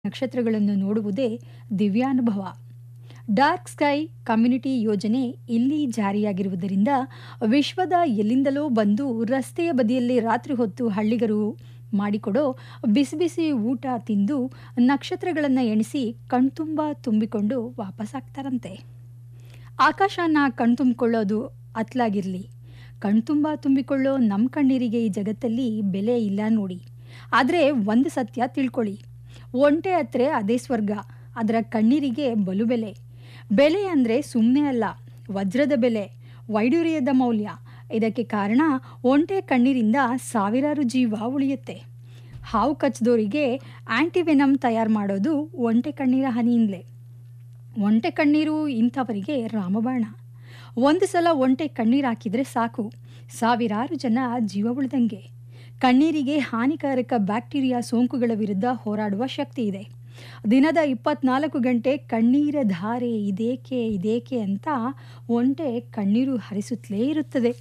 ನಕ್ಷತ್ರಗಳನ್ನು ನೋಡುವುದೇ ದಿವ್ಯಾನುಭವ dark sky community ಯೋಜನೆ ಇಲ್ಲಿ ಜಾರಿಯಾಗಿರುವುದರಿಂದ ವಿಶ್ವದ ಎಲ್ಲಿಂದಲೋ ಬಂದು ರಸ್ತೆಯ ಬದಿಯಲ್ಲಿ ರಾತ್ರಿ ಹೊತ್ತು ಹಳ್ಳಿಗರು ಮಾಡಿಕೊಡೋ ಬಿಸಿ ಬಿಸಿ ಊಟ ತಿಂದು ನಕ್ಷತ್ರಗಳನ್ನು ಎಣಿಸಿ ಕಣ್ತುಂಬ ತುಂಬಿಕೊಂಡು ವಾಪಸ್ಸಾಗ್ತಾರಂತೆ ಆಕಾಶನ ಕಣ್ತುಂಬಿಕೊಳ್ಳೋದು ಅತ್ಲಾಗಿರಲಿ ಕಣ್ತುಂಬ ತುಂಬಿಕೊಳ್ಳೋ ನಮ್ಮ ಕಣ್ಣೀರಿಗೆ ಈ ಜಗತ್ತಲ್ಲಿ ಬೆಲೆ ಇಲ್ಲ ನೋಡಿ ಆದರೆ ಒಂದು ಸತ್ಯ ತಿಳ್ಕೊಳ್ಳಿ ಒಂಟೆ ಹತ್ರ ಅದೇ ಸ್ವರ್ಗ ಅದರ ಕಣ್ಣೀರಿಗೆ ಬಲು ಬೆಲೆ ಬೆಲೆ ಅಂದರೆ ಸುಮ್ಮನೆ ಅಲ್ಲ ವಜ್ರದ ಬೆಲೆ ವೈಡೂರ್ಯದ ಮೌಲ್ಯ ಇದಕ್ಕೆ ಕಾರಣ ಒಂಟೆ ಕಣ್ಣೀರಿಂದ ಸಾವಿರಾರು ಜೀವ ಉಳಿಯುತ್ತೆ ಹಾವು ಕಚ್ಚದೋರಿಗೆ ಆ್ಯಂಟಿವೆನಮ್ ತಯಾರು ಮಾಡೋದು ಒಂಟೆ ಕಣ್ಣೀರ ಹನಿಯಿಂದಲೇ ಒಂಟೆ ಕಣ್ಣೀರು ಇಂಥವರಿಗೆ ರಾಮಬಾಣ ಒಂದು ಸಲ ಒಂಟೆ ಕಣ್ಣೀರು ಹಾಕಿದರೆ ಸಾಕು ಸಾವಿರಾರು ಜನ ಜೀವ ಉಳಿದಂಗೆ ಕಣ್ಣೀರಿಗೆ ಹಾನಿಕಾರಕ ಬ್ಯಾಕ್ಟೀರಿಯಾ ಸೋಂಕುಗಳ ವಿರುದ್ಧ ಹೋರಾಡುವ ಶಕ್ತಿ ಇದೆ ದಿನದ ಇಪ್ಪತ್ನಾಲ್ಕು ಗಂಟೆ ಕಣ್ಣೀರ ಧಾರೆ ಇದೇಕೆ ಇದೇಕೆ ಅಂತ ಒಂಟೆ ಕಣ್ಣೀರು ಹರಿಸುತ್ತಲೇ ಇರುತ್ತದೆ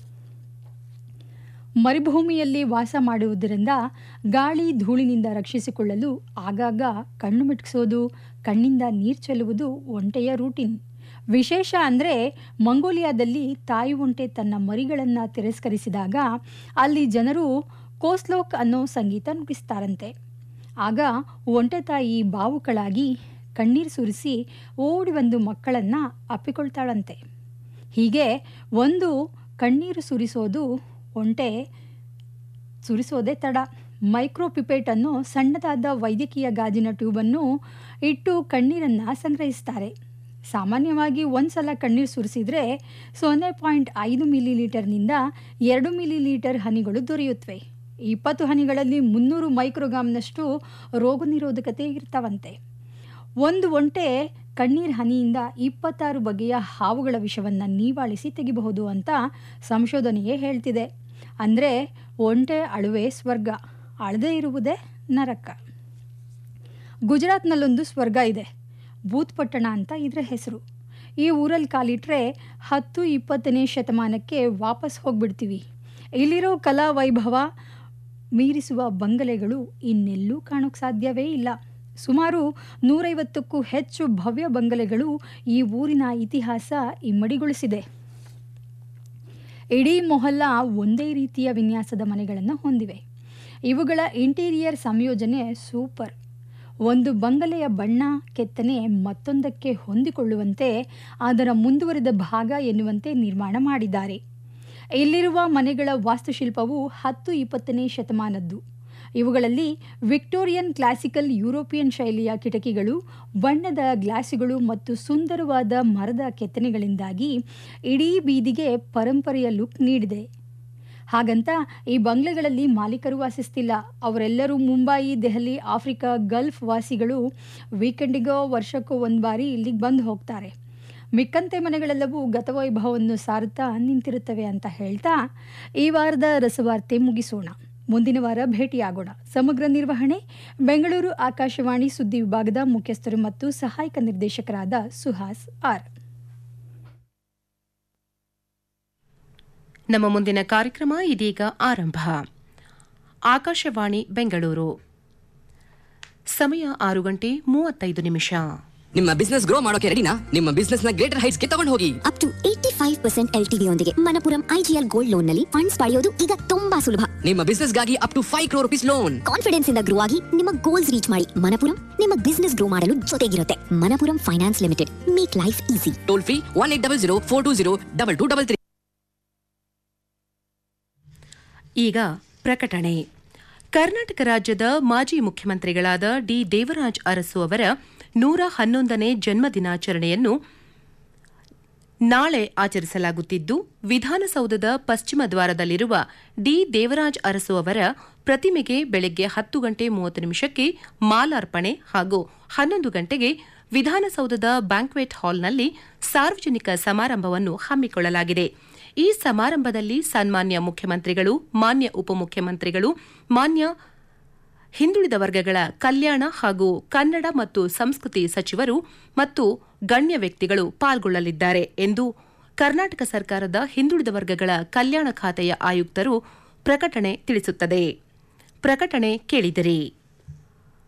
ಮರುಭೂಮಿಯಲ್ಲಿ ವಾಸ ಮಾಡುವುದರಿಂದ ಗಾಳಿ ಧೂಳಿನಿಂದ ರಕ್ಷಿಸಿಕೊಳ್ಳಲು ಆಗಾಗ ಕಣ್ಣು ಮಿಟ್ಕಿಸೋದು ಕಣ್ಣಿಂದ ನೀರು ಚೆಲ್ಲುವುದು ಒಂಟೆಯ ರೂಟೀನ್ ವಿಶೇಷ ಅಂದರೆ ಮಂಗೋಲಿಯಾದಲ್ಲಿ ತಾಯಿ ಒಂಟೆ ತನ್ನ ಮರಿಗಳನ್ನು ತಿರಸ್ಕರಿಸಿದಾಗ ಅಲ್ಲಿ ಜನರು ಕೋಸ್ಲೋಕ್ ಅನ್ನೋ ಸಂಗೀತ ನುಡಿಸ್ತಾರಂತೆ ಆಗ ಒಂಟೆ ತಾಯಿ ಬಾವುಕಳಾಗಿ ಕಣ್ಣೀರು ಸುರಿಸಿ ಓಡಿ ಬಂದು ಮಕ್ಕಳನ್ನು ಅಪ್ಪಿಕೊಳ್ತಾಳಂತೆ ಹೀಗೆ ಒಂದು ಕಣ್ಣೀರು ಸುರಿಸೋದು ಒಂಟೆ ಸುರಿಸೋದೇ ತಡ ಮೈಕ್ರೋಪಿಪೇಟ್ ಅನ್ನೋ ಸಣ್ಣದಾದ ವೈದ್ಯಕೀಯ ಗಾಜಿನ ಟ್ಯೂಬನ್ನು ಇಟ್ಟು ಕಣ್ಣೀರನ್ನು ಸಂಗ್ರಹಿಸ್ತಾರೆ ಸಾಮಾನ್ಯವಾಗಿ ಒಂದು ಸಲ ಕಣ್ಣೀರು ಸುರಿಸಿದರೆ ಸೊನ್ನೆ ಪಾಯಿಂಟ್ ಐದು ಮಿಲಿ ಲೀಟರ್ನಿಂದ ಎರಡು ಮಿಲಿ ಲೀಟರ್ ಹನಿಗಳು ದೊರೆಯುತ್ತವೆ ಇಪ್ಪತ್ತು ಹನಿಗಳಲ್ಲಿ ಮುನ್ನೂರು ಮೈಕ್ರೋಗ್ರಾಮ್ನಷ್ಟು ರೋಗ ನಿರೋಧಕತೆ ಇರ್ತಾವಂತೆ ಒಂದು ಒಂಟೆ ಕಣ್ಣೀರ್ ಹನಿಯಿಂದ ಇಪ್ಪತ್ತಾರು ಬಗೆಯ ಹಾವುಗಳ ವಿಷವನ್ನು ನೀವಾಳಿಸಿ ತೆಗಿಬಹುದು ಅಂತ ಸಂಶೋಧನೆಯೇ ಹೇಳ್ತಿದೆ ಅಂದರೆ ಒಂಟೆ ಅಳುವೆ ಸ್ವರ್ಗ ಅಳದೇ ಇರುವುದೇ ನರಕ ಗುಜರಾತ್ನಲ್ಲೊಂದು ಸ್ವರ್ಗ ಇದೆ ಭೂತ್ಪಟ್ಟಣ ಅಂತ ಇದರ ಹೆಸರು ಈ ಊರಲ್ಲಿ ಕಾಲಿಟ್ರೆ ಹತ್ತು ಇಪ್ಪತ್ತನೇ ಶತಮಾನಕ್ಕೆ ವಾಪಸ್ ಹೋಗ್ಬಿಡ್ತೀವಿ ಇಲ್ಲಿರೋ ಕಲಾ ವೈಭವ ಮೀರಿಸುವ ಬಂಗಲೆಗಳು ಇನ್ನೆಲ್ಲೂ ಕಾಣೋಕ್ಕೆ ಸಾಧ್ಯವೇ ಇಲ್ಲ ಸುಮಾರು ನೂರೈವತ್ತಕ್ಕೂ ಹೆಚ್ಚು ಭವ್ಯ ಬಂಗಲೆಗಳು ಈ ಊರಿನ ಇತಿಹಾಸ ಇಮ್ಮಡಿಗೊಳಿಸಿದೆ ಇಡೀ ಮೊಹಲ್ಲ ಒಂದೇ ರೀತಿಯ ವಿನ್ಯಾಸದ ಮನೆಗಳನ್ನು ಹೊಂದಿವೆ ಇವುಗಳ ಇಂಟೀರಿಯರ್ ಸಂಯೋಜನೆ ಸೂಪರ್ ಒಂದು ಬಂಗಲೆಯ ಬಣ್ಣ ಕೆತ್ತನೆ ಮತ್ತೊಂದಕ್ಕೆ ಹೊಂದಿಕೊಳ್ಳುವಂತೆ ಅದರ ಮುಂದುವರಿದ ಭಾಗ ಎನ್ನುವಂತೆ ನಿರ್ಮಾಣ ಮಾಡಿದ್ದಾರೆ ಇಲ್ಲಿರುವ ಮನೆಗಳ ವಾಸ್ತುಶಿಲ್ಪವು ಹತ್ತು ಇಪ್ಪತ್ತನೇ ಶತಮಾನದ್ದು ಇವುಗಳಲ್ಲಿ ವಿಕ್ಟೋರಿಯನ್ ಕ್ಲಾಸಿಕಲ್ ಯುರೋಪಿಯನ್ ಶೈಲಿಯ ಕಿಟಕಿಗಳು ಬಣ್ಣದ ಗ್ಲಾಸುಗಳು ಮತ್ತು ಸುಂದರವಾದ ಮರದ ಕೆತ್ತನೆಗಳಿಂದಾಗಿ ಇಡೀ ಬೀದಿಗೆ ಪರಂಪರೆಯ ಲುಕ್ ನೀಡಿದೆ ಹಾಗಂತ ಈ ಬಂಗ್ಲೆಗಳಲ್ಲಿ ಮಾಲೀಕರು ವಾಸಿಸ್ತಿಲ್ಲ ಅವರೆಲ್ಲರೂ ಮುಂಬಯಿ ದೆಹಲಿ ಆಫ್ರಿಕಾ ಗಲ್ಫ್ ವಾಸಿಗಳು ವೀಕೆಂಡಿಗೋ ವರ್ಷಕ್ಕೋ ಒಂದು ಬಾರಿ ಇಲ್ಲಿಗೆ ಬಂದು ಹೋಗ್ತಾರೆ ಮಿಕ್ಕಂತೆ ಮನೆಗಳೆಲ್ಲವೂ ಗತವೈಭವವನ್ನು ಸಾರುತ್ತಾ ನಿಂತಿರುತ್ತವೆ ಅಂತ ಹೇಳ್ತಾ ಈ ವಾರದ ರಸವಾರ್ತೆ ಮುಗಿಸೋಣ ಮುಂದಿನ ವಾರ ಭೇಟಿಯಾಗೋಣ ಸಮಗ್ರ ನಿರ್ವಹಣೆ ಬೆಂಗಳೂರು ಆಕಾಶವಾಣಿ ಸುದ್ದಿ ವಿಭಾಗದ ಮುಖ್ಯಸ್ಥರು ಮತ್ತು ಸಹಾಯಕ ನಿರ್ದೇಶಕರಾದ ಸುಹಾಸ್ ಆರ್ ನಮ್ಮ ಮುಂದಿನ ಕಾರ್ಯಕ್ರಮ ಇದೀಗ ಆರಂಭ ಆಕಾಶವಾಣಿ ಬೆಂಗಳೂರು ಸಮಯ ಆರು ಗಂಟೆ ಮೂವತ್ತೈದು ನಿಮಿಷ ನಿಮ್ಮ ಬಿಸ್ನೆಸ್ ಗ್ರೋ ಮಾಡೋಕೆ ರೆಡಿನಾ ನಿಮ್ಮ ಬಿಸ್ನೆಸ್ ನ ಗ್ರೇಟರ್ ಹೈಟ್ಸ್ ಗೆ ತಗೊಂಡು ಹೋಗಿ up to eighty five percent L TV ಯೊಂದಿಗೆ ಮನಪುರಂ ಐಜಿಎಲ್ ಗೋಲ್ಡ್ ಲೋನ್ ನಲ್ಲಿ ಫಂಡ್ಸ್ ಪಡೆಯೋದು ಈಗ ತುಂಬಾ ಸುಲಭ ನಿಮ್ಮ ಬಿಸ್ನೆಸ್ ಗಾಗಿ up to five crore rupees loan confidence ಇಂದ ಗ್ರೋ ಆಗಿ ನಿಮ್ಮ ಗೋಲ್ಸ್ ರೀಚ್ ಮಾಡಿ ಮನಪುರಂ ನಿಮ್ಮ ಬಿಸ್ನೆಸ್ ಗ್ರೋ ಮಾಡಲು ಜೊತೆಗಿರುತ್ತೆ Manappuram finance limited make life easy toll free one eight double zero four two zero double two double three ಈಗ ಪ್ರಕಟಣೆ ಕರ್ನಾಟಕ ರಾಜ್ಯದ ಮಾಜಿ ಮುಖ್ಯಮಂತ್ರಿಗಳಾದ ಡಿ ದೇವರಾಜ್ ಅರಸು ಅವರ ನೂರ ಹನ್ನೊಂದನೇ ಜನ್ಮದಿನಾಚರಣೆಯನ್ನು ನಾಳೆ ಆಚರಿಸಲಾಗುತ್ತಿದ್ದು ವಿಧಾನಸೌಧದ ಪಶ್ಚಿಮ ದ್ವಾರದಲ್ಲಿರುವ ಡಿ ದೇವರಾಜ್ ಅರಸು ಅವರ ಪ್ರತಿಮೆಗೆ ಬೆಳಗ್ಗೆ ಹತ್ತು ಗಂಟೆ ಮೂವತ್ತು ನಿಮಿಷಕ್ಕೆ ಮಾಲಾರ್ಪಣೆ ಹಾಗೂ ಹನ್ನೊಂದು ಗಂಟೆಗೆ ವಿಧಾನಸೌಧದ ಬ್ಯಾಂಕ್ವೆಟ್ ಹಾಲ್ನಲ್ಲಿ ಸಾರ್ವಜನಿಕ ಸಮಾರಂಭವನ್ನು ಹಮ್ಮಿಕೊಳ್ಳಲಾಗಿದೆ ಈ ಸಮಾರಂಭದಲ್ಲಿ ಸನ್ಮಾನ್ಯ ಮುಖ್ಯಮಂತ್ರಿಗಳು ಮಾನ್ಯ ಉಪಮುಖ್ಯಮಂತ್ರಿಗಳು ಮಾನ್ಯ ಹಿಂದುಳಿದ ವರ್ಗಗಳ ಕಲ್ಯಾಣ ಹಾಗೂ ಕನ್ನಡ ಮತ್ತು ಸಂಸ್ಕೃತಿ ಸಚಿವರು ಮತ್ತು ಗಣ್ಯ ವ್ಯಕ್ತಿಗಳು ಪಾಲ್ಗೊಳ್ಳಲಿದ್ದಾರೆ ಎಂದು ಕರ್ನಾಟಕ ಸರ್ಕಾರದ ಹಿಂದುಳಿದ ವರ್ಗಗಳ ಕಲ್ಯಾಣ ಖಾತೆಯ ಆಯುಕ್ತರು ಪ್ರಕಟಣೆ ತಿಳಿಸುತ್ತದೆ ಪ್ರಕಟಣೆ ಕೇಳಿದಿರಿ